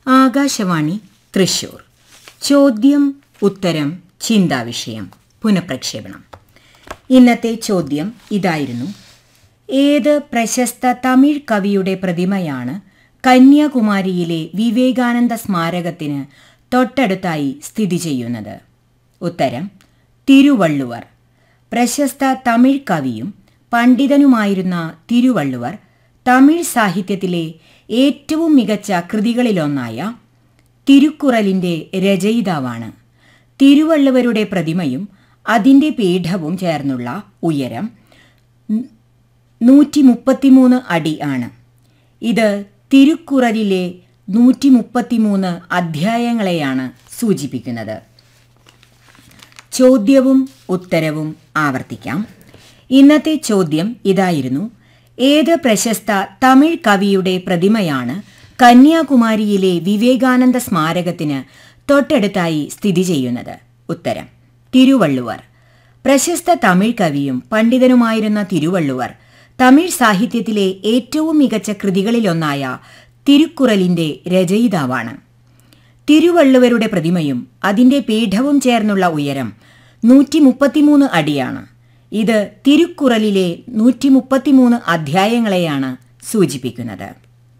ആകാശവാണി തൃശൂർ ചോദ്യം ഉത്തരം ചിന്താവിഷയം പുനഃപ്രക്ഷേപണം ഇന്നത്തെ ചോദ്യം ഇതായിരുന്നു ഏത് പ്രശസ്ത തമിഴ് കവിയുടെ പ്രതിമയാണ് കന്യാകുമാരിയിലെ വിവേകാനന്ദ സ്മാരകത്തിന് തൊട്ടടുത്തായി സ്ഥിതി ചെയ്യുന്നത് ഉത്തരം തിരുവള്ളുവർ പ്രശസ്ത തമിഴ് കവിയും പണ്ഡിതനുമായിരുന്ന തിരുവള്ളുവർ തമിഴ് സാഹിത്യത്തിലെ ഏറ്റവും മികച്ച കൃതികളിലൊന്നായ തിരുക്കുറലിന്റെ രചയിതാവാണ് തിരുവള്ളുവരുടെ പ്രതിമയും അതിന്റെ പീഠവും ചേർന്നുള്ള ഉയരം നൂറ്റി മുപ്പത്തിമൂന്ന് അടി ആണ് ഇത് തിരുക്കുറലിലെ നൂറ്റി മുപ്പത്തിമൂന്ന് അധ്യായങ്ങളെയാണ് സൂചിപ്പിക്കുന്നത് ചോദ്യവും ഉത്തരവും ആവർത്തിക്കാം ഇന്നത്തെ ചോദ്യം ഇതായിരുന്നു ഏത് പ്രശസ്ത തമിഴ് കവിയുടെ പ്രതിമയാണ് കന്യാകുമാരിയിലെ വിവേകാനന്ദ സ്മാരകത്തിന് തൊട്ടടുത്തായി സ്ഥിതി ചെയ്യുന്നത് ഉത്തരം തിരുവള്ളുവർ പ്രശസ്ത തമിഴ് കവിയും പണ്ഡിതനുമായിരുന്ന തിരുവള്ളുവർ തമിഴ് സാഹിത്യത്തിലെ ഏറ്റവും മികച്ച കൃതികളിലൊന്നായ തിരുക്കുറലിന്റെ രചയിതാവാണ് തിരുവള്ളുവരുടെ പ്രതിമയും അതിന്റെ പീഠവും ചേർന്നുള്ള ഉയരം നൂറ്റി മുപ്പത്തിമൂന്ന് അടിയാണ് ഇത് തിരുക്കുറലിലെ നൂറ്റി മുപ്പത്തിമൂന്ന് അധ്യായങ്ങളെയാണ് സൂചിപ്പിക്കുന്നത്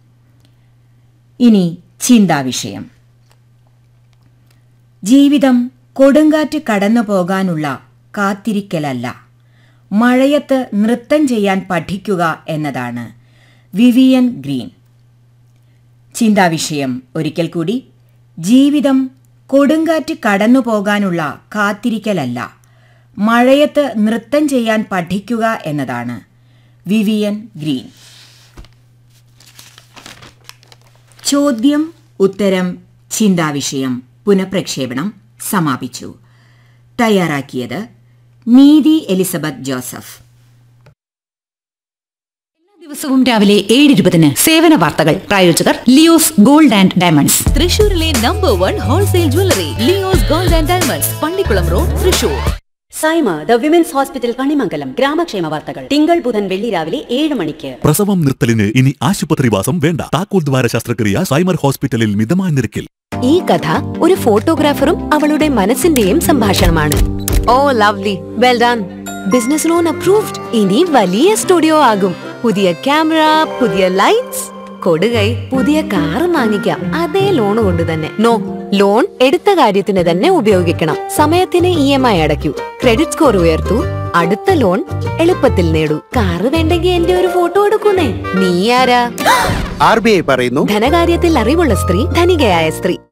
ഇനി ചിന്താവിഷയം ജീവിതം കൊടുങ്കാറ്റ് കടന്നു പോകാനുള്ള കാത്തിരിക്കലല്ല മഴയത്ത് നൃത്തം ചെയ്യാൻ പഠിക്കുക എന്നതാണ് വിവിയൻ ഗ്രീൻ ചിന്താവിഷയം ഒരിക്കൽ കൂടി ജീവിതം കൊടുങ്കാറ്റ് കടന്നു പോകാനുള്ള കാത്തിരിക്കലല്ല മഴയത്ത് നൃത്തം ചെയ്യാൻ പഠിക്കുക എന്നതാണ് വിവിയൻ ഗ്രീൻ ചോദ്യം ഉത്തരം ചിന്താവിഷയം പുനഃപ്രക്ഷേപണം സമാപിച്ചു തയ്യാറാക്കിയത് നീതി എലിസബത്ത് ജോസഫ് ദിവസവും രാവിലെ ഏഴ് ഇരുപതിന് സേവന വാർത്തകൾ പ്രായോജകർ ലിയോസ് ഗോൾഡ് ആൻഡ് ഡയമണ്ട്സ് തൃശൂരിലെ number one wholesale jewellery Leo's gold and diamonds Pallikulam road Thrissur Saima the women's hospital Kanimangalam ഗ്രാമക്ഷേമ വാർത്തകൾ തിങ്കൾ ബുധൻ വെള്ളി രാവിലെ ഏഴ് മണിക്ക് പ്രസവം നിർത്തലിന് ഇനി ആശുപത്രിവാസം വേണ്ട താക്കോൽ ദ്വാര ശസ്ത്രക്രിയ സൈമർ ഹോസ്പിറ്റലിൽ മിതമായ നിരക്കിൽ ഈ കഥ ഒരു ഫോട്ടോഗ്രാഫറും അവളുടെ മനസ്സിന്റെയും സംഭാഷണമാണ് oh lovely well done business loan approved ഇനി വലിയ സ്റ്റുഡിയോ ആകും പുതിയ ക്യാമറ പുതിയ ലൈറ്റ്സ് കൊടുകൈ പുതിയ കാർ വാങ്ങിക്കാം അതേ ലോൺ കൊണ്ട് തന്നെ നോ ലോൺ എടുത്ത കാര്യത്തിന് തന്നെ ഉപയോഗിക്കണം സമയത്തിന് ഇ എം ഐ അടയ്ക്കൂ ക്രെഡിറ്റ് സ്കോർ ഉയർത്തൂ അടുത്ത ലോൺ എളുപ്പത്തിൽ നേടൂ കാറ് വേണ്ടെങ്കിൽ എന്റെ ഒരു ഫോട്ടോ എടുക്കുന്നേ നീ ആരാ ആർ ബി ഐ പറയുന്നു ധനകാര്യത്തിൽ അറിവുള്ള സ്ത്രീ ധനികയായ സ്ത്രീ